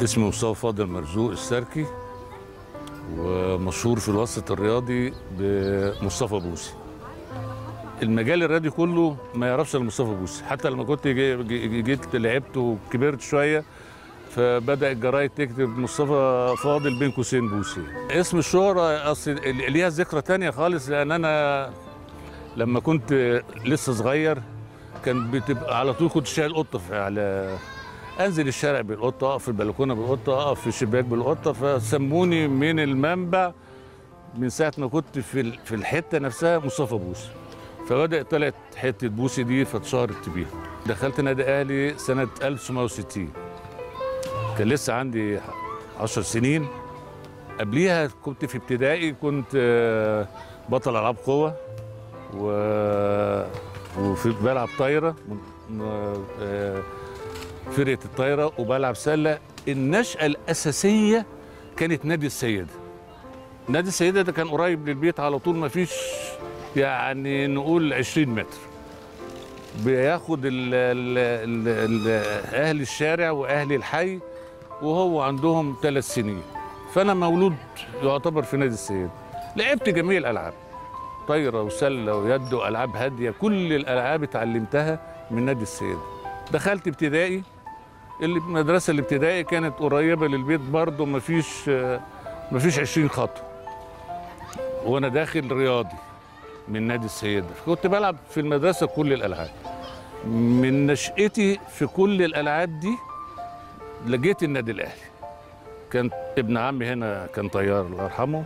اسمي مصطفى فاضل مرزوق السركي ومشهور في الوسط الرياضي بمصطفى بوسي المجال الرياضي كله ما يعرفش الا مصطفى بوسي حتى لما كنت جي- جي- جيت لعبت وكبرت شويه فبدا الجرايد تكتب مصطفى فاضل بين قوسين بوسي اسم الشهرة اصل ليها ذكرى تانية خالص لان انا لما كنت لسه صغير كان بتبقى على طول كنت شايل قطه في على انزل الشارع بالقطه اقف في البلكونه بالقطه اقف في الشباك بالقطه فسموني من المنبع من ساعه ما كنت في ال- في الحته نفسها مصطفى بوسي فبدا طلعت حته بوسي دي فاتشهرت بيها دخلت نادي اهلي سنه 1960 كان لسه عندي 10 سنين قبليها كنت في ابتدائي كنت آه، بطل العاب قوه و وفي بلعب طايره م- آه، فرقه الطايره وبلعب سله النشاه الاساسيه كانت نادي السيده نادي السيده ده كان قريب للبيت على طول ما فيش يعني نقول 20 متر بياخد ال ال ال ال اهل الشارع واهل الحي وهو عندهم ثلاث سنين فانا مولود يعتبر في نادي السيده لعبت جميع الالعاب طايره وسله ويد والعاب هاديه كل الالعاب اتعلمتها من نادي السيده دخلت ابتدائي اللي- المدرسه الابتدائي كانت قريبه للبيت برضه مفيش مفيش 20 خطوه وانا داخل رياضي من نادي السيده كنت بلعب في المدرسه كل الالعاب من نشأتي في كل الالعاب دي لجيت النادي الاهلي كان ابن عمي هنا كان طيار الله يرحمه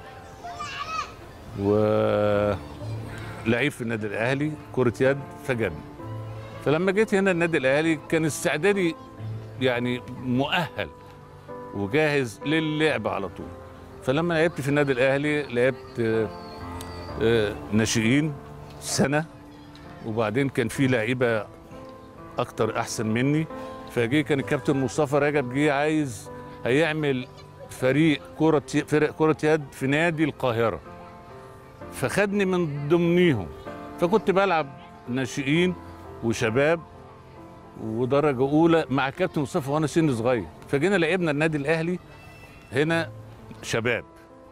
ولعيب في النادي الاهلي كره يد فجابني فلما جيت هنا النادي الاهلي كان استعدادي يعني مؤهل وجاهز للعب على طول فلما لعبت في النادي الاهلي لعبت آه، آه، ناشئين سنه وبعدين كان في لعيبه اكتر احسن مني فجه كان الكابتن مصطفى رجب جه عايز هيعمل فريق كره فرق كره يد في نادي القاهره فخدني من ضمنيهم فكنت بلعب ناشئين وشباب ودرجه اولى مع كابتن مصطفى وانا سن صغير فجينا لعبنا النادي الاهلي هنا شباب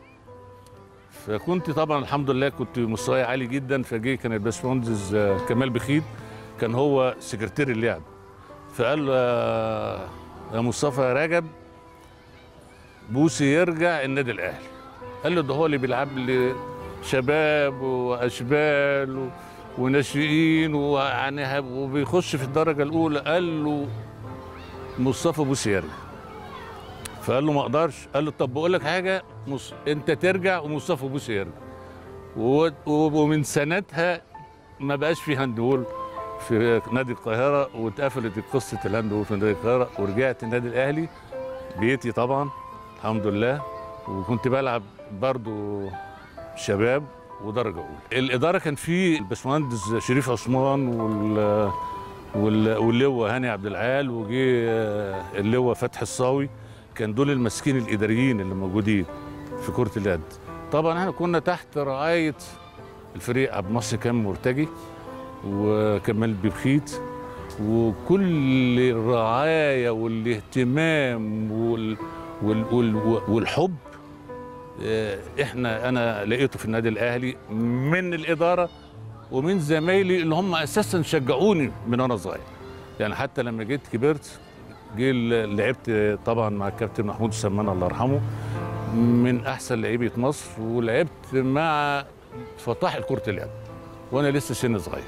فكنت طبعا الحمد لله كنت مستواي عالي جدا فجه كان الباشمهندس آه، كمال بخيت كان هو سكرتير اللعب فقال له يا- يا مصطفى رجب بوسي يرجع النادي الاهلي قال له ده هو اللي بيلعب لي شباب واشبال و... وناشئين ويعني هب- وبيخش في الدرجه الاولى قال له مصطفى بوسي يرجع فقال له ما اقدرش قال له طب بقول لك حاجه مص... انت ترجع ومصطفى بوسي يرجع و... و... ومن سنتها ما بقاش في هاندبول في نادي القاهره واتقفلت قصه الهاندبول في نادي القاهره ورجعت النادي الاهلي بيتي طبعا الحمد لله وكنت بلعب برضو شباب ودرجه اولى الاداره كان في الباشمهندس شريف عثمان وال وال- واللواء هاني عبد العال وجه اللواء فتحي الصاوي كان دول المسكين الاداريين اللي موجودين في كره اليد طبعا احنا كنا تحت رعايه الفريق عبد الناصر كان مرتجي وكمال ببخيت وكل الرعايه والاهتمام وال وال وال والحب آه، احنا انا لقيته في النادي الاهلي من الاداره ومن زمايلي اللي هم اساسا شجعوني من وانا صغير يعني حتى لما جيت كبرت جه ال- لعبت طبعا مع الكابتن محمود السمان الله يرحمه من احسن لعيبه مصر ولعبت مع فطاح كره اليد وانا لسه سن صغير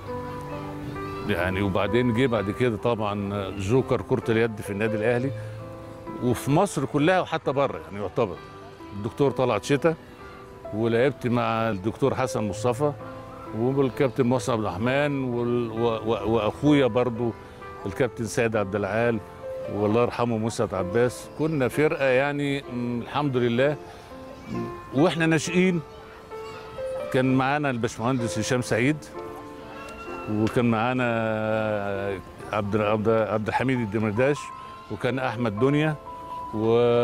يعني وبعدين جه بعد كده طبعا جوكر كره اليد في النادي الاهلي وفي مصر كلها وحتى بره يعني يعتبر الدكتور طلعت شتا ولعبت مع الدكتور حسن مصطفى والكابتن محسن عبد الرحمن وال- و- و- واخويا برضو الكابتن سيد عبد العال والله يرحمه مسعد عباس كنا فرقه يعني م، الحمد لله م، واحنا ناشئين كان معانا الباشمهندس هشام سعيد وكان معانا عبد عبد عبد الحميد الدمرداش وكان احمد دنيا و...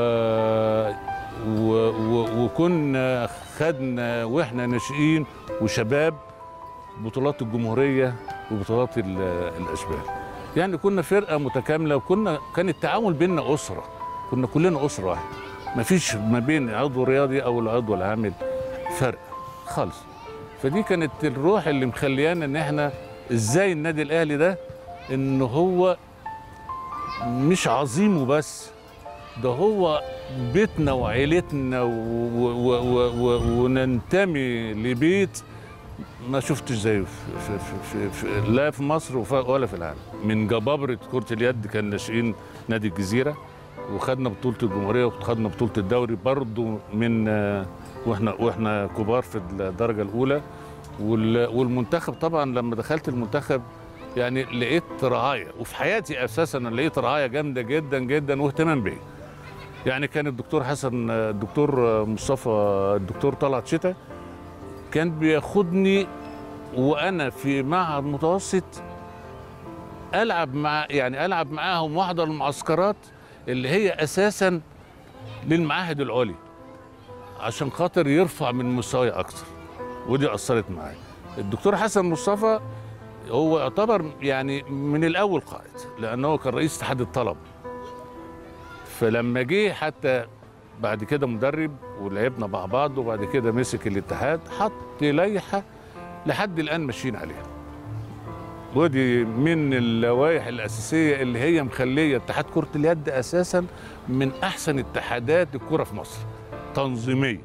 و... و... وكنا خدنا واحنا ناشئين وشباب بطولات الجمهوريه وبطولات ال- الاشبال يعني كنا فرقه متكامله وكنا كان التعامل بيننا اسره كنا كلنا اسره واحده ما فيش ما بين عضو رياضي او العضو العامل فرق خالص فدي كانت الروح اللي مخليانا ان احنا ازاي النادي الاهلي ده ان هو مش عظيم وبس ده هو بيتنا وعيلتنا و... و... و... و... وننتمي لبيت ما شفتش زيه في, في, في, في, في لا في مصر وف- ولا في العالم من جبابرة كرة اليد كان ناشئين نادي الجزيرة وخدنا بطولة الجمهورية وخدنا بطولة الدوري برضو من آه، واحنا واحنا كبار في الدرجة الأولى وال- والمنتخب طبعا لما دخلت المنتخب يعني لقيت رعاية وفي حياتي أساسا أنا لقيت رعاية جامدة جدا جدا واهتمام بيا يعني كان الدكتور حسن الدكتور مصطفى الدكتور طلعت شتا كان بياخدني وانا في معهد متوسط العب مع يعني العب معاهم واحده المعسكرات اللي هي اساسا للمعاهد العليا عشان خاطر يرفع من مستواي اكتر ودي اثرت معايا الدكتور حسن مصطفى هو يعتبر يعني من الاول قائد لانه كان رئيس اتحاد الطلب فلما جه حتى بعد كده مدرب ولعبنا مع بعض وبعد كده مسك الاتحاد حط لائحه لحد الان ماشيين عليها ودي من اللوائح الاساسيه اللي هي مخليه اتحاد كره اليد اساسا من احسن اتحادات الكره في مصر تنظيميه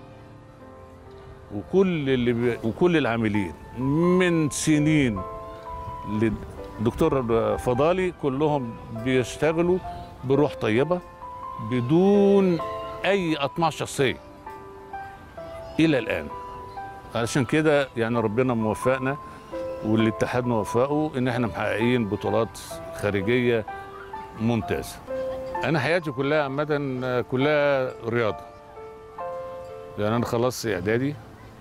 وكل اللي بي وكل العاملين من سنين للدكتور فضالي كلهم بيشتغلوا بروح طيبه بدون اي اطماع شخصيه الى الان علشان كده يعني ربنا موفقنا والاتحاد موفقه ان احنا محققين بطولات خارجيه ممتازه انا حياتي كلها عامه كلها رياضه لان انا خلصت اعدادي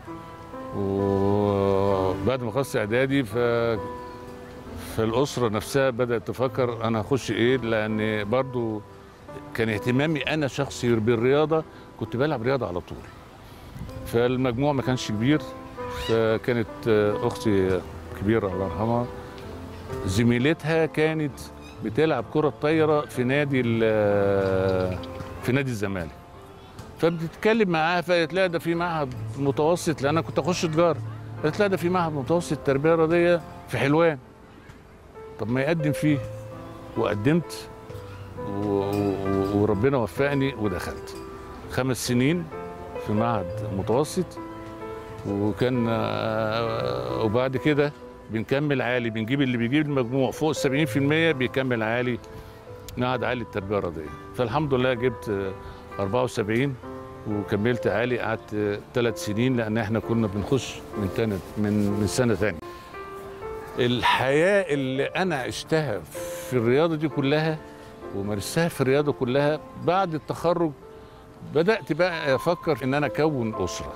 وبعد ما خلصت اعدادي ف فالاسره نفسها بدات تفكر انا هخش ايه لان برضو كان اهتمامي انا شخصي بالرياضه كنت بلعب رياضه على طول فالمجموع ما كانش كبير فكانت آه، اختي كبيره الله يرحمها زميلتها كانت بتلعب كره طايره في نادي ال- في نادي الزمالك فبتتكلم معاها فقالت لها ده في معهد متوسط لان انا كنت اخش تجاره قالت لها ده في معهد متوسط تربيه رياضيه في حلوان طب ما يقدم فيه وقدمت و- و- وربنا وفقني ودخلت خمس سنين في معهد متوسط وكان آه، وبعد كده بنكمل عالي بنجيب اللي بيجيب المجموع فوق ال 70% بيكمل عالي معهد عالي التربيه الرياضيه فالحمد لله جبت آه، 74 وكملت عالي قعدت ثلاث سنين لان احنا كنا بنخش من تاني من من سنه ثانيه الحياه اللي انا عشتها في الرياضه دي كلها ومارستها في الرياضه كلها بعد التخرج بدات بقى افكر ان انا اكون اسره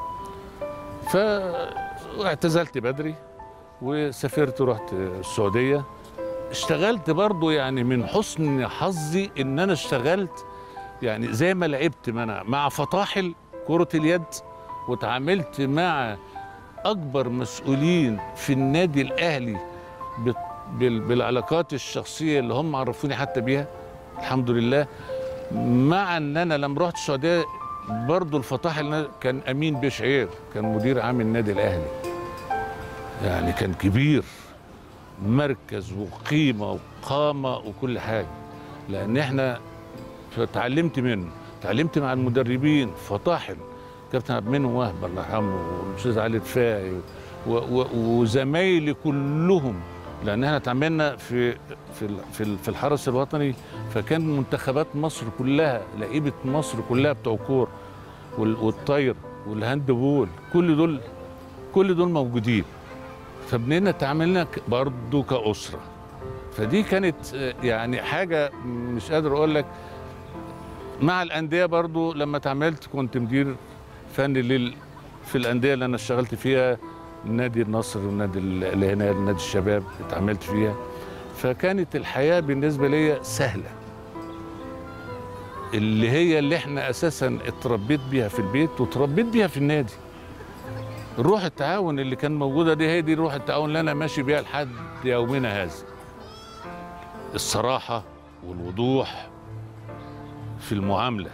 فاعتزلت بدري وسافرت ورحت السعوديه اشتغلت برضو يعني من حسن حظي ان انا اشتغلت يعني زي ما لعبت ما انا مع فطاحل كره اليد وتعاملت مع اكبر مسؤولين في النادي الاهلي بت- بال- بالعلاقات الشخصيه اللي هم عرفوني حتى بيها الحمد لله مع ان انا لما رحت السعوديه برضه الفطاحل كان امين بشعير كان مدير عام النادي الاهلي يعني كان كبير مركز وقيمه وقامه وكل حاجه لان احنا فتعلمت منه تعلمت مع المدربين فطاحل كابتن عبد المنعم وهب الله يرحمه والاستاذ علي رفاعي و- و- وزمايلي كلهم لان احنا اتعاملنا في في ال- في ال- في الحرس الوطني فكان منتخبات مصر كلها لعيبه مصر كلها بتوع كور وال- والطاير والهاند بول كل دول كل دول موجودين فبنينا تعاملنا ك- برضه كاسره فدي كانت آه، يعني حاجه مش قادر اقول لك مع الانديه برضو لما اتعاملت كنت مدير فني لل في الانديه اللي انا اشتغلت فيها نادي النصر والنادي اللي هنا نادي الشباب اتعاملت فيها فكانت الحياه بالنسبه لي سهله اللي هي اللي احنا اساسا اتربيت بيها في البيت وتربيت بيها في النادي روح التعاون اللي كان موجوده دي هي دي روح التعاون اللي انا ماشي بيها لحد يومنا هذا الصراحه والوضوح في المعامله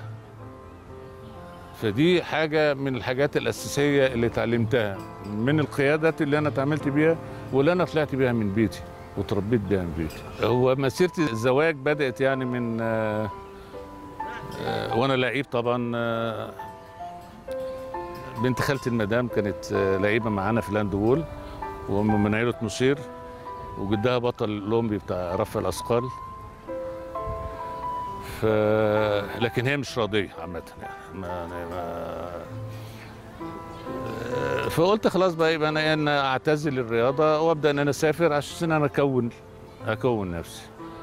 فدي حاجه من الحاجات الاساسيه اللي اتعلمتها من القيادات اللي انا اتعاملت بيها واللي انا طلعت بيها من بيتي وتربيت بيها من بيتي هو مسيرتي الزواج بدات يعني من آه، آه، وانا لعيب طبعا آه، بنت خالتي المدام كانت آه، لعيبه معانا في الهاندبول ومن عيله نصير وجدها بطل الاولمبي بتاع رفع الاثقال ف لكن هي مش راضيه عامه يعني ما... ما... فقلت خلاص بقى يبقى انا ان اعتزل الرياضه وابدا ان انا اسافر عشان انا اكون اكون نفسي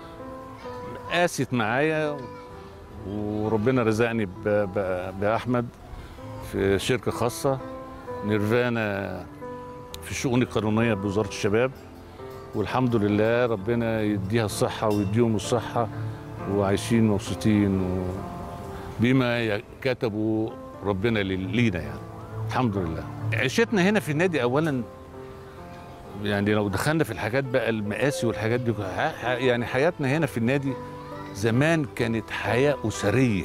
قاست معايا وربنا رزقني ب... ب... باحمد في شركه خاصه نيرفانا في الشؤون القانونيه بوزاره الشباب والحمد لله ربنا يديها الصحه ويديهم الصحه وعايشين مبسوطين و... بما كتبوا ربنا لل- لينا يعني الحمد لله عيشتنا هنا في النادي اولا يعني لو دخلنا في الحاجات بقى المقاسي والحاجات دي ح- ح- يعني حياتنا هنا في النادي زمان كانت حياه اسريه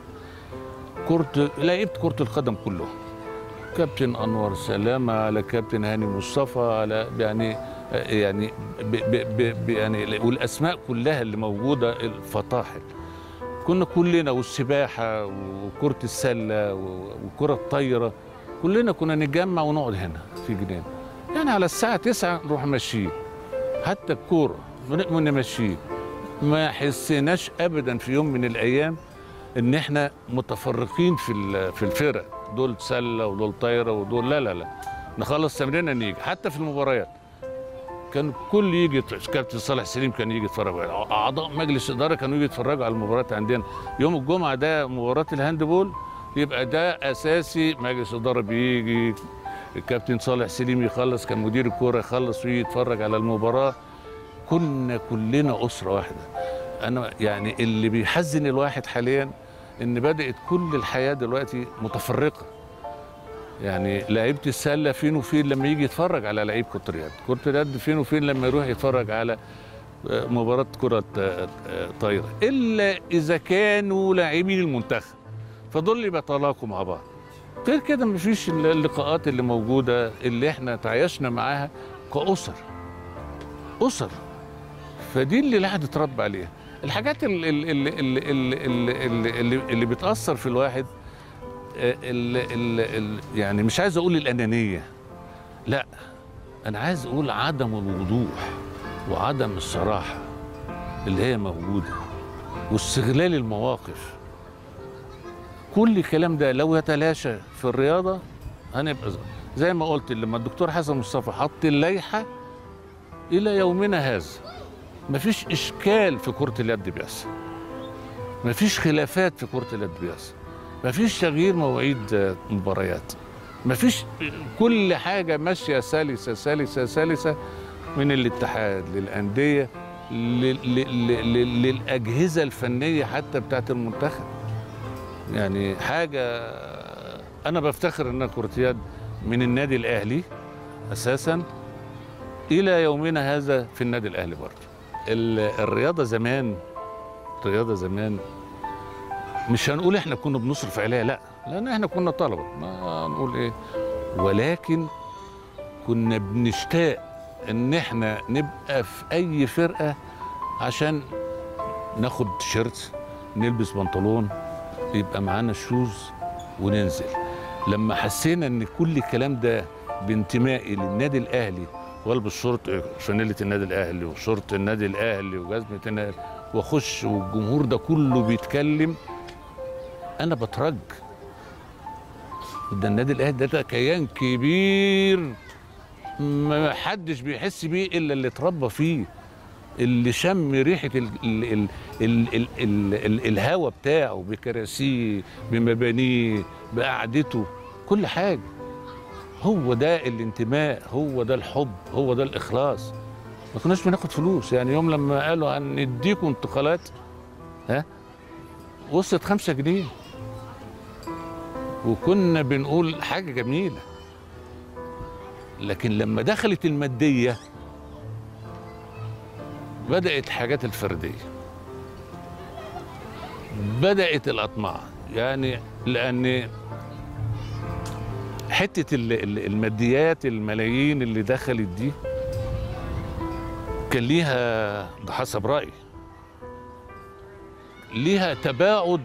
كرة لعبت كرة القدم كلهم كابتن انور سلامه على كابتن هاني مصطفى على يعني يعني ب ب ب ب يعني والاسماء كلها اللي موجوده الفطاحل كنا كلنا والسباحه وكره السله وكره الطايره كلنا كنا نتجمع ونقعد هنا في جنينه يعني على الساعه 9 نروح ماشيين حتى الكوره بنبقى نمشيه ما حسيناش ابدا في يوم من الايام ان احنا متفرقين في ال- في الفرق دول سله ودول طايره ودول لا لا لا نخلص تمريننا نيجي حتى في المباريات كان كل يجي كابتن صالح سليم كان يجي يتفرج اعضاء مجلس اداره كانوا يجي يتفرجوا على المباريات عندنا يوم الجمعه ده مباراه الهاندبول يبقى ده اساسي مجلس اداره بيجي الكابتن صالح سليم يخلص كان مدير الكوره يخلص ويجي يتفرج على المباراه كنا كلنا اسره واحده انا يعني اللي بيحزن الواحد حاليا ان بدات كل الحياه دلوقتي متفرقه يعني لعيبه السله فين وفين لما يجي يتفرج على لعيب كره اليد كره اليد فين وفين لما يروح يتفرج على آه، مباراه كره آه، آه، طايره الا اذا كانوا لاعبين المنتخب فدول اللي بيتلاقوا مع بعض غير كده مفيش اللقاءات اللي موجوده اللي احنا تعايشنا معاها كاسر اسر فدي اللي الواحد اتربى عليها الحاجات اللي اللي اللي اللي اللي, اللي, اللي, اللي بتاثر في الواحد ال ال ال يعني مش عايز اقول الانانيه لا انا عايز اقول عدم الوضوح وعدم الصراحه اللي هي موجوده واستغلال المواقف كل الكلام ده لو يتلاشى في الرياضه هنبقى زي- زي ما قلت لما الدكتور حسن مصطفى حط اللائحه الى يومنا هذا مفيش اشكال في كره اليد بيحصل مفيش خلافات في كره اليد بيحصل مفيش تغيير مواعيد آه، مباريات مفيش كل حاجه ماشيه سلسه سلسه سلسه من الاتحاد للانديه لل- لل- لل- للاجهزه الفنيه حتى بتاعت المنتخب يعني حاجه انا بفتخر ان أنا كره يد من النادي الاهلي اساسا الى يومنا هذا في النادي الاهلي برضه ال- الرياضه زمان الرياضه زمان مش هنقول احنا كنا بنصرف عليها لا لان احنا كنا طلبه ما نقول ايه ولكن كنا بنشتاق ان احنا نبقى في اي فرقه عشان ناخد تيشيرت نلبس بنطلون يبقى معانا شوز وننزل لما حسينا ان كل الكلام ده بانتمائي للنادي الاهلي والبس شورت فانيله النادي الاهلي وشورت النادي الاهلي وجزمه النادي واخش والجمهور ده كله بيتكلم انا بترج ده النادي الاهلي ده, ده كيان كبير ما حدش بيحس بيه الا اللي اتربى فيه اللي شم ريحه ال ال ال ال ال ال ال الهوا بتاعه بكراسيه بمبانيه بقعدته كل حاجه هو ده الانتماء هو ده الحب هو ده الاخلاص ما كناش بناخد فلوس يعني يوم لما قالوا هنديكم انتقالات ها وصلت خمسة جنيه وكنا بنقول حاجة جميلة لكن لما دخلت المادية بدأت حاجات الفردية بدات الاطماع يعني لان حته ال- ال- الماديات الملايين اللي دخلت دي كان ليها ده حسب رايي ليها تباعد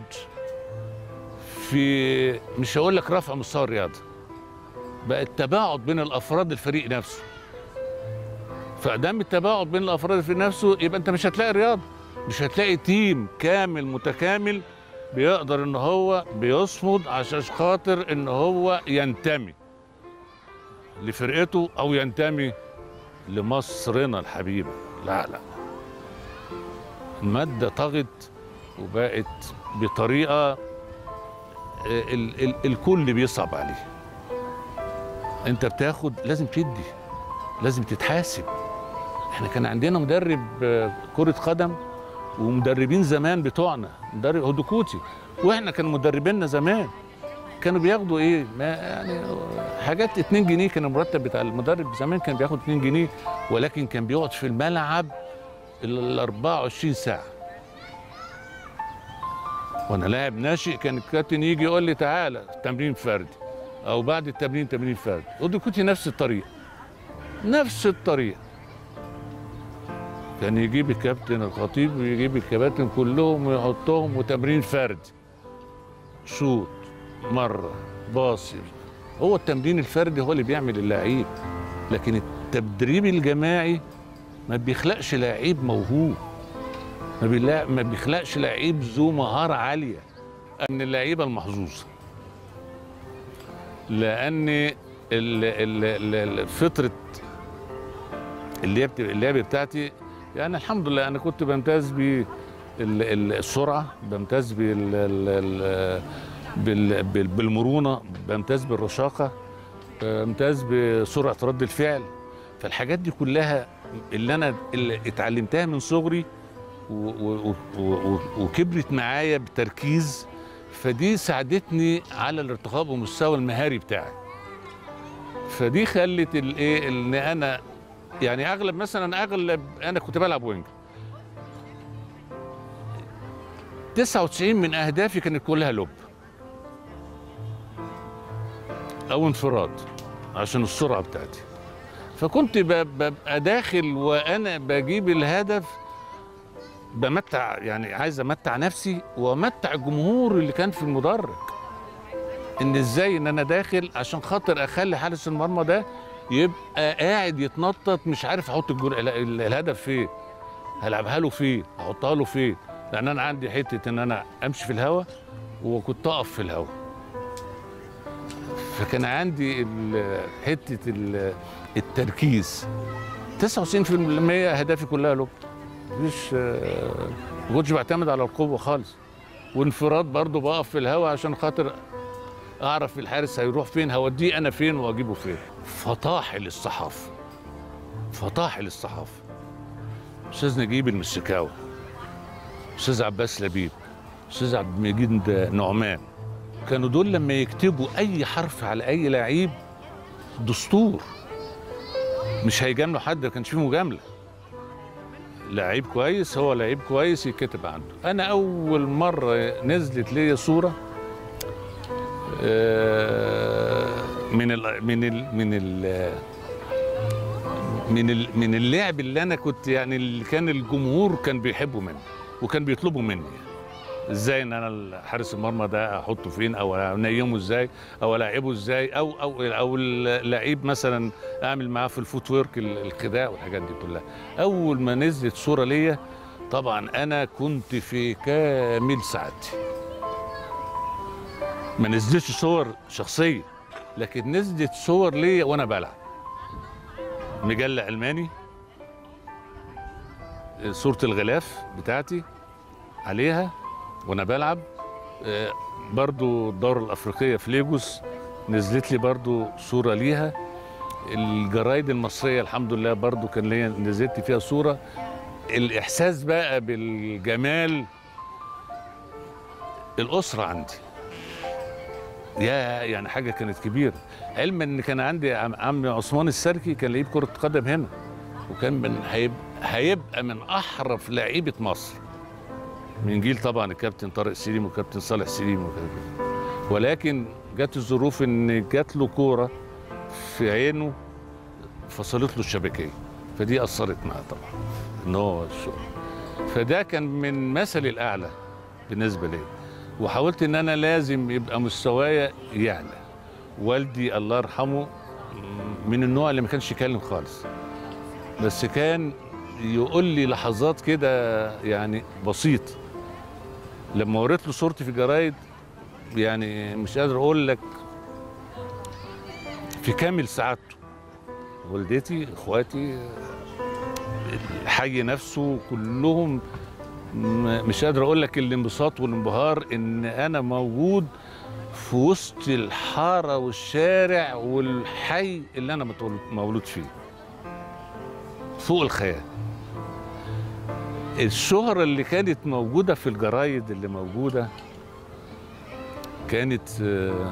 في مش هقول لك رفع مستوى الرياضه بقى التباعد بين الافراد الفريق نفسه فدام التباعد بين الافراد الفريق نفسه يبقى انت مش هتلاقي رياضه مش هتلاقي تيم كامل متكامل بيقدر ان هو بيصمد عشان خاطر ان هو ينتمي لفرقته او ينتمي لمصرنا الحبيبه لا لا الماده طغت وبقت بطريقه ال ال الكل بيصعب عليه انت بتاخد لازم تدي لازم تتحاسب احنا كان عندنا مدرب آه، كرة قدم ومدربين زمان بتوعنا مدرب هدوكوتي واحنا كان مدربينا زمان كانوا بياخدوا ايه ما يعني حاجات 2 جنيه كان المرتب بتاع المدرب زمان كان بياخد 2 جنيه ولكن كان بيقعد في الملعب ال 24 ساعه وانا لاعب ناشئ كان الكابتن يجي يقول لي تعالى تمرين فردي او بعد التمرين تمرين فردي ودي نفس الطريقه نفس الطريقه كان يجيب الكابتن الخطيب ويجيب الكباتن كلهم ويحطهم وتمرين فردي شوط مره باصي هو التمرين الفردي هو اللي بيعمل اللعيب لكن التدريب الجماعي ما بيخلقش لعيب موهوب ما, بيلا... ما بيخلقش لعيب ذو مهارة عالية من اللعيبة المحظوظة لأن ال... ال... ال... ال- فترة اللعب اللعب بتاعتي يعني الحمد لله أنا كنت بمتاز بالسرعة بمتاز بال... ال... ال... بال... بال... بالمرونة بمتاز بالرشاقة بمتاز بسرعة رد الفعل فالحاجات دي كلها اللي أنا اللي اتعلمتها من صغري و- و- و- و- وكبرت معايا بتركيز فدي ساعدتني على الارتقاء بمستوى المهاري بتاعي فدي خلت الايه ان انا يعني اغلب مثلا اغلب انا كنت بلعب وينج 99 من اهدافي كانت كلها لب او انفراد عشان السرعه بتاعتي فكنت ب- ببقى داخل وانا بجيب الهدف بمتع يعني عايز امتع نفسي وامتع الجمهور اللي كان في المدرج ان ازاي ان انا داخل عشان خاطر اخلي حارس المرمى ده يبقى قاعد يتنطط مش عارف احط الجول ال- ال- الهدف فين هلعبها له فين احطها له فين لان انا عندي حته ان انا امشي في الهواء وكنت اقف في الهواء فكان عندي ال- حته ال- التركيز 99% اهدافي كلها لب مفيش آه، ما كنتش بعتمد على القوه خالص وانفراد برضو بقف في الهواء عشان خاطر اعرف الحارس هيروح فين هوديه انا فين واجيبه فين فطاحل الصحافه فطاحل الصحافه استاذ نجيب المسكاوي استاذ عباس لبيب استاذ عبد المجيد نعمان كانوا دول لما يكتبوا اي حرف على اي لعيب دستور مش هيجاملوا حد ما كانش فيه مجامله لعيب كويس هو لعيب كويس يتكتب عنده انا اول مره نزلت ليا صوره آه، من ال من ال من ال من ال من اللعب اللي انا كنت يعني اللي كان الجمهور كان بيحبه مني وكان بيطلبوا مني ازاي ان انا حارس المرمى ده احطه فين او انيمه ازاي او العبه ازاي او او او اللعيب مثلا اعمل معاه في الفوت ورك ال- الخداع والحاجات دي كلها اول ما نزلت صوره ليا طبعا انا كنت في كامل سعادتي ما نزلتش صور شخصيه لكن نزلت صور ليا وانا بلعب مجله الماني صوره الغلاف بتاعتي عليها وانا بلعب آه، برضو الدورة الأفريقية في ليجوس نزلت لي برضو صورة ليها الجرايد المصرية الحمد لله برضو كان ليا نزلت فيها صورة الإحساس بقى بالجمال الأسرة عندي يا يعني حاجة كانت كبيرة علما إن كان عندي عم عمي عثمان السركي كان لعيب كرة قدم هنا وكان من هيبقى, هيبقى من أحرف لعيبة مصر من جيل طبعا الكابتن طارق سليم والكابتن صالح سليم وكده ولكن جت الظروف ان جات له كوره في عينه فصلت له الشبكيه فدي اثرت معاه طبعا ان هو الشغل فده كان من مثلي الاعلى بالنسبه لي وحاولت ان انا لازم يبقى مستوايا يعلى والدي الله يرحمه من النوع اللي ما كانش يتكلم خالص بس كان يقول لي لحظات كده يعني بسيط لما وريت له صورتي في الجرايد يعني مش قادر اقول لك في كامل سعادته والدتي اخواتي الحي نفسه كلهم م- مش قادر اقول لك الانبساط والانبهار ان انا موجود في وسط الحاره والشارع والحي اللي انا متولد- مولود فيه فوق الخيال الشهرة اللي كانت موجودة في الجرايد اللي موجودة كانت آه،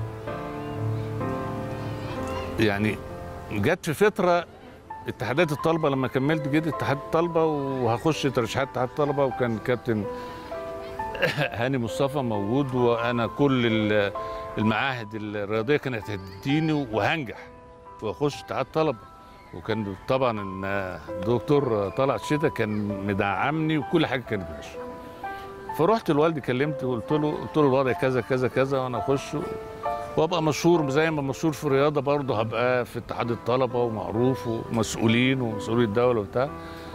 يعني جت في فترة اتحادات الطلبة لما كملت جيت اتحاد الطلبة وهخش ترشيحات اتحاد الطلبة وكان كابتن هاني مصطفى موجود وانا كل ال- المعاهد الرياضية كانت هتديني وهنجح واخش اتحاد طلبة وكان طبعا ان الدكتور طلعت شتا كان مدعمني وكل حاجه كانت ماشيه فرحت لوالدي كلمته وقلت له قلت له الوضع كذا كذا كذا وانا اخش وابقى مشهور زي ما مشهور في الرياضه برضه هبقى في اتحاد الطلبه ومعروف ومسؤولين ومسؤولي الدوله وبتاع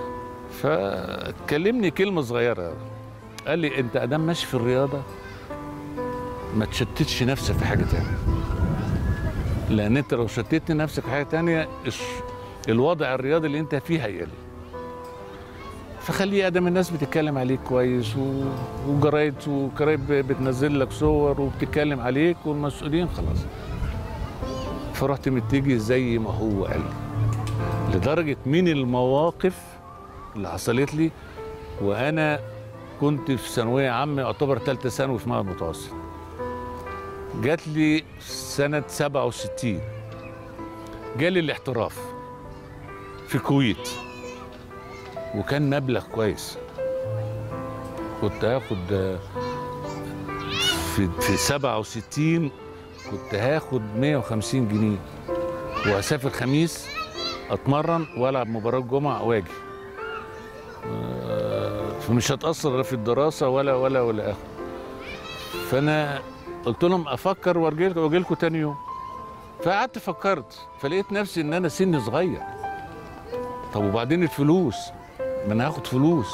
فكلمني كلمه صغيره قال لي انت ادام ماشي في الرياضه ما تشتتش نفسك في حاجه تانية لان انت لو شتت نفسك في حاجه تانية الش- الوضع الرياضي اللي انت فيه هيقل فخليه ادم الناس بتتكلم عليك كويس و... وجرايد وجرايد ب- بتنزل لك صور وبتتكلم عليك والمسؤولين خلاص فرحت متجه زي ما هو قال لي لدرجه من المواقف اللي حصلت لي وانا كنت في ثانويه عامه يعتبر ثالثه ثانوي في معهد متوسط جات لي سنه 67 جالي الاحتراف في الكويت وكان مبلغ كويس كنت هاخد آه، في في 67 كنت هاخد 150 جنيه واسافر خميس اتمرن والعب مباراه جمعه واجي آه، فمش هتاثر لا في الدراسه ولا ولا ولا اخر فانا قلت لهم افكر واجي واجي لكم تاني يوم فقعدت فكرت فلقيت نفسي ان انا سني صغير طب وبعدين الفلوس ما انا هاخد فلوس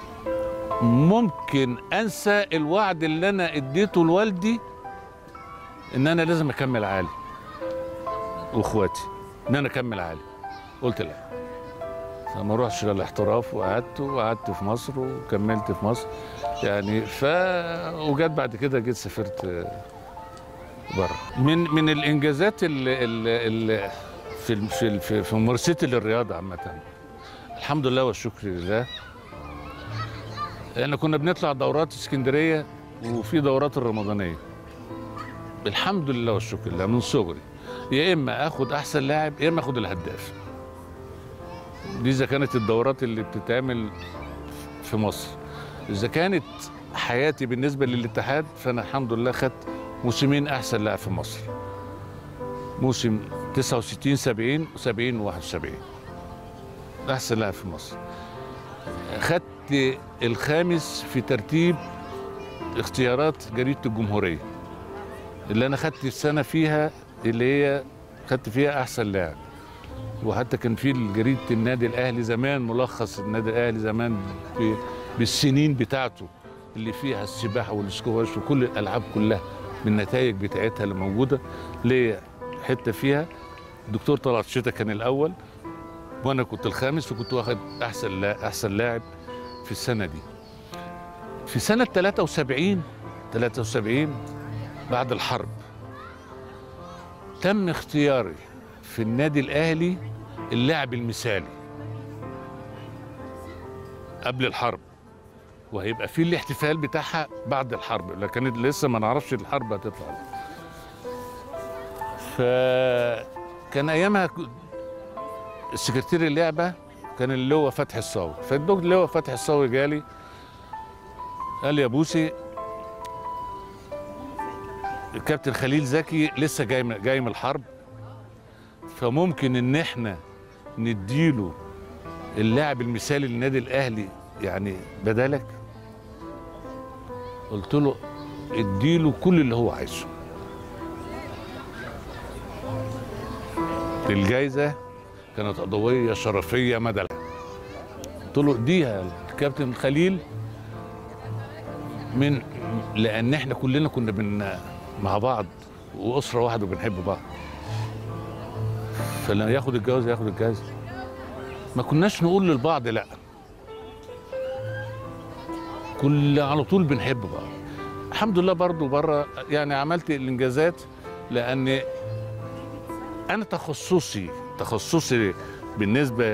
ممكن انسى الوعد اللي انا اديته لوالدي ان انا لازم اكمل عالي واخواتي ان انا اكمل عالي قلت لا فما اروحش للاحتراف وقعدت وقعدت في مصر وكملت في مصر يعني ف وجت بعد كده جيت سافرت بره من من الانجازات اللي, اللي في في في, في ممارستي للرياضه عامه الحمد لله والشكر لله احنا كنا بنطلع دورات اسكندريه وفي دورات الرمضانيه الحمد لله والشكر لله من صغري يا اما اخد احسن لاعب يا اما اخد الهداف دي اذا كانت الدورات اللي بتتعمل في مصر اذا كانت حياتي بالنسبه للاتحاد فانا الحمد لله خدت موسمين احسن لاعب في مصر موسم 69 70 70 71 احسن لاعب في مصر خدت الخامس في ترتيب اختيارات جريده الجمهوريه اللي انا خدت السنه فيها اللي هي خدت فيها احسن لاعب وحتى كان في جريده النادي الاهلي زمان ملخص النادي الاهلي زمان ب- بالسنين بتاعته اللي فيها السباحه والسكواش وكل الالعاب كلها بالنتائج بتاعتها اللي موجوده ليا حته فيها الدكتور طلعت شتا كان الاول وانا كنت الخامس وكنت واخد احسن لا احسن لاعب في السنه دي في سنه 73 73 بعد الحرب تم اختياري في النادي الاهلي اللاعب المثالي قبل الحرب وهيبقى في الاحتفال بتاعها بعد الحرب لكن لسه ما نعرفش الحرب هتطلع فكان ايامها ك- السكرتير اللعبه كان اللواء فتحي الصاوي فالدكتور اللواء فتحي الصاوي جالي قال لي يا بوسي الكابتن خليل زكي لسه جاي من- جاي من الحرب فممكن ان احنا نديله اللاعب المثالي للنادي الاهلي يعني بدالك قلت له اديله كل اللي هو عايزه الجايزه كانت قضويه شرفيه مدى الحياة. قلت له اديها الكابتن خليل من لان احنا كلنا كنا بن مع بعض واسره واحده وبنحب بعض فلما ياخد الجواز ياخد الجواز ما كناش نقول للبعض لا كل على طول بنحب بعض الحمد لله برضو بره يعني عملت الانجازات لان انا تخصصي تخصصي بالنسبه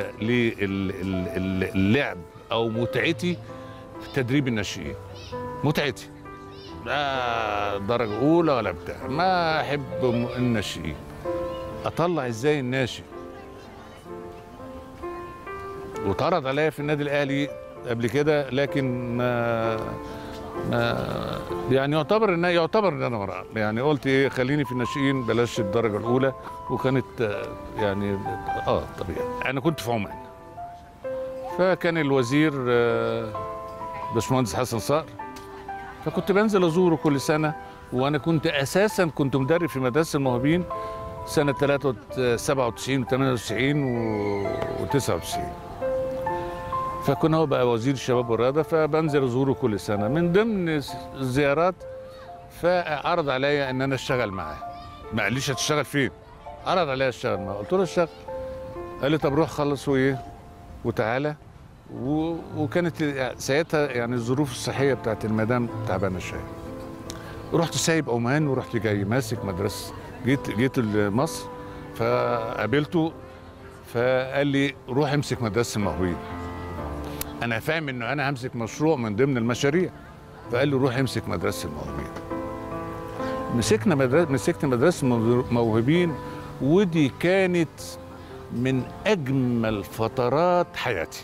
للعب او متعتي في تدريب الناشئين متعتي لا درجه اولى ولا بتاع ما احب م- الناشئين اطلع ازاي الناشئ واتعرض عليا في النادي الاهلي قبل كده لكن ما ما يعني يعتبر ان يعتبر ان انا ورا يعني قلت ايه خليني في الناشئين بلاش الدرجه الاولى وكانت آه، يعني اه طبيعي انا كنت في عمان فكان الوزير آه، باشمهندس حسن صقر فكنت بنزل ازوره كل سنه وانا كنت اساسا كنت مدرب في مدرسه الموهوبين سنه 97 و98 و99 فكنا هو بقى وزير الشباب والرياضه فبنزل ازوره كل سنه من ضمن الزيارات فعرض عليا ان انا اشتغل معاه ما قاليش هتشتغل فين عرض عليا اشتغل معاه قلت له اشتغل قال لي طب روح خلص وايه وتعالى و... وكانت ساعتها يعني الظروف الصحيه بتاعت المدام تعبانه شويه رحت سايب عمان ورحت جاي ماسك مدرسه جيت جيت مصر فقابلته فقال لي روح امسك مدرسه الموهوبين انا فاهم انه انا همسك مشروع من ضمن المشاريع فقال لي روح امسك مدرسه الموهوبين مسكنا مدرسه مسكت مدرسه الموهوبين ودي كانت من اجمل فترات حياتي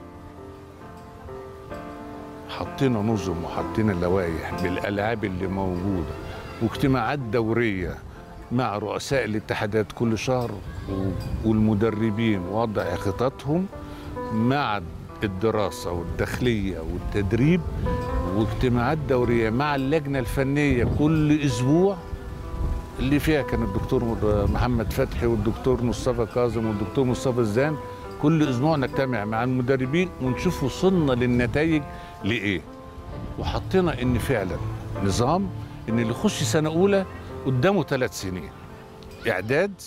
حطينا نظم وحطينا لوائح بالالعاب اللي موجوده واجتماعات دوريه مع رؤساء الاتحادات كل شهر و- والمدربين وضع خططهم مع الدراسه والداخليه والتدريب واجتماعات دوريه مع اللجنه الفنيه كل اسبوع اللي فيها كان الدكتور محمد فتحي والدكتور مصطفى كاظم والدكتور مصطفى الزان كل اسبوع نجتمع مع المدربين ونشوف وصلنا للنتائج لايه وحطينا ان فعلا نظام ان اللي يخش سنه اولى قدامه ثلاث سنين اعداد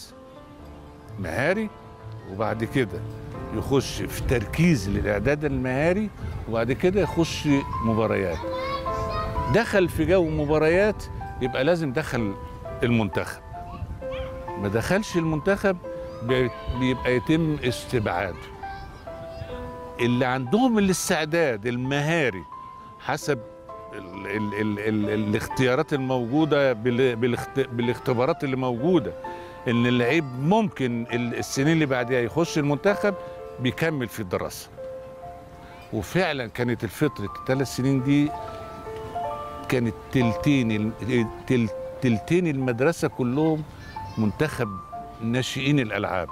مهاري وبعد كده يخش في تركيز للاعداد المهاري وبعد كده يخش مباريات دخل في جو مباريات يبقى لازم دخل المنتخب ما دخلش المنتخب بي- بيبقى يتم استبعاده اللي عندهم الاستعداد المهاري حسب ال ال ال ال الاختيارات الموجوده بال بالاخت بالاختبارات اللي موجوده ان اللعيب ممكن ال- السنين اللي بعدها يخش المنتخب بيكمل في الدراسه وفعلا كانت الفتره الثلاث سنين دي كانت تلتين ال- تل تلتين المدرسه كلهم منتخب ناشئين الالعاب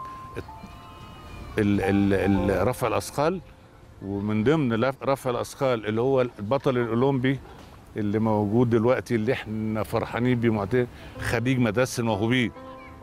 ال ال ال رفع الاثقال ومن ضمن لف- رفع الاثقال اللي هو البطل الاولمبي اللي موجود دلوقتي اللي احنا فرحانين بيه معتبر خريج مدرسه الموهوبين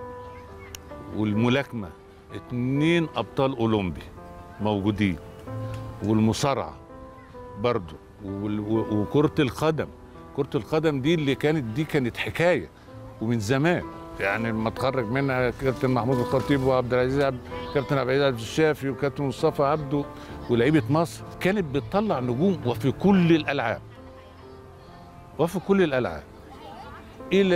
والملاكمه اتنين ابطال اولمبي موجودين والمصارعه برضو وال- و- وكره القدم كره القدم دي اللي كانت دي كانت حكايه ومن زمان يعني لما اتخرج منها كابتن محمود الخطيب وعبد العزيز عبد كابتن عبد العزيز عبد الشافي وكابتن مصطفى عبده ولاعيبه مصر كانت بتطلع نجوم وفي كل الالعاب وفي كل الالعاب الى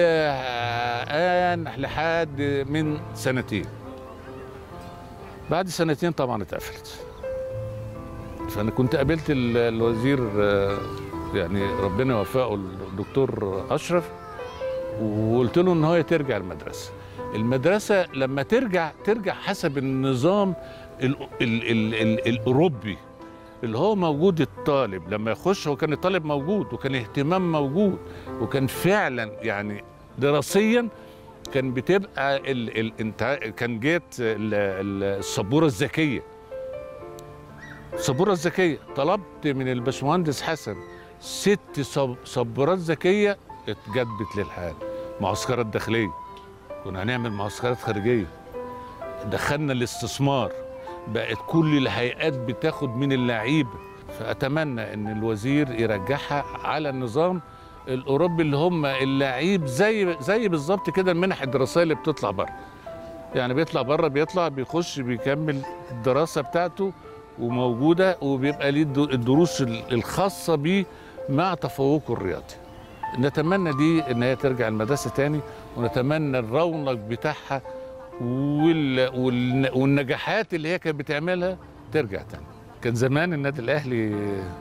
ان لحد من سنتين بعد سنتين طبعا اتقفلت فانا كنت قابلت ال- الوزير آه، يعني ربنا يوفقه الدكتور اشرف وقلت له ان هو ترجع المدرسه المدرسه لما ترجع ترجع حسب النظام ال ال ال ال الاوروبي اللي هو موجود الطالب لما يخش هو كان الطالب موجود وكان اهتمام موجود وكان فعلا يعني دراسيا كان بتبقى ال ال انت كان جيت ال- ال- السبوره الذكيه السبوره الذكيه طلبت من الباشمهندس حسن ست سب- سبورات ذكيه اتجدت للحال معسكرات داخليه كنا هنعمل معسكرات خارجيه دخلنا الاستثمار بقت كل الهيئات بتاخد من اللعيبه فاتمنى ان الوزير يرجعها على النظام الاوروبي اللي هم اللعيب زي زي بالظبط كده المنح الدراسيه اللي بتطلع بره يعني بيطلع بره بيطلع بيخش بيكمل الدراسه بتاعته وموجوده وبيبقى ليه الدو- الدروس ال- الخاصه بيه مع تفوقه الرياضي نتمنى دي ان هي ترجع المدرسه تاني ونتمنى الرونق بتاعها وال... وال... والنجاحات اللي هي كانت بتعملها ترجع تاني كان زمان النادي الاهلي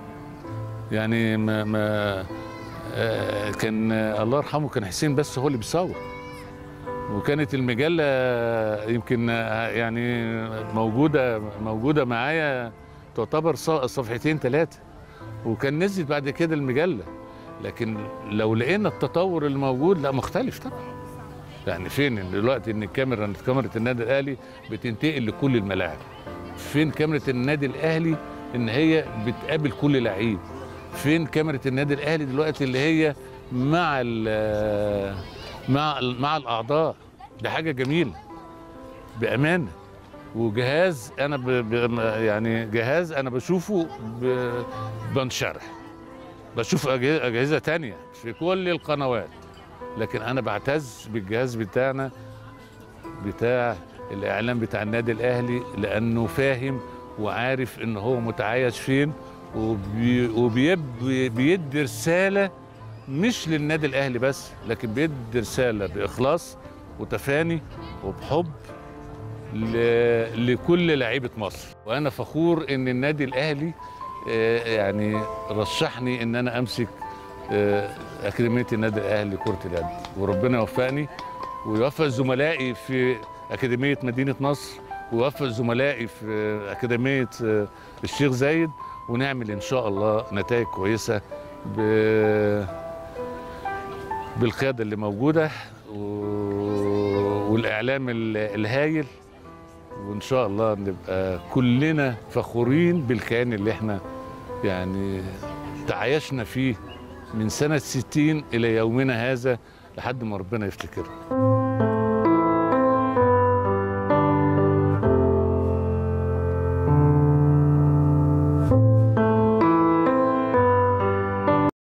يعني ما, ما آه، كان آه، الله يرحمه كان حسين بس هو اللي بيصور وكانت المجله يمكن آه، يعني موجوده موجوده معايا تعتبر ص- صفحتين ثلاثه وكان نزلت بعد كده المجله لكن لو لقينا التطور الموجود لا مختلف طبعا يعني فين إن دلوقتي ان الكاميرا كاميرا النادي الاهلي بتنتقل لكل الملاعب فين كاميرا النادي الاهلي ان هي بتقابل كل لعيب فين كاميرا النادي الاهلي دلوقتي اللي هي مع ال مع ال مع الاعضاء دي حاجه جميله بامانه وجهاز انا ب ب يعني جهاز انا بشوفه ب- بنشرح بشوف أجه- اجهزه تانية في كل القنوات لكن انا بعتز بالجهاز بتاعنا بتاع الاعلام بتاع النادي الاهلي لانه فاهم وعارف ان هو متعايش فين وبي وبيدي بيدي رساله مش للنادي الاهلي بس لكن بيدي رساله باخلاص وتفاني وبحب ل- لكل لعيبه مصر وانا فخور ان النادي الاهلي آه، يعني رشحني ان انا امسك آه، اكاديميه النادي الاهلي لكره اليد وربنا يوفقني ويوفق زملائي في اكاديميه مدينه نصر ويوفق زملائي في اكاديميه آه، الشيخ زايد ونعمل ان شاء الله نتائج كويسه ب بالقياده اللي موجوده و- والاعلام ال- الهايل وان شاء الله نبقى كلنا فخورين بالكيان اللي احنا يعني تعايشنا فيه من سنه 60 الى يومنا هذا لحد ما ربنا يفتكره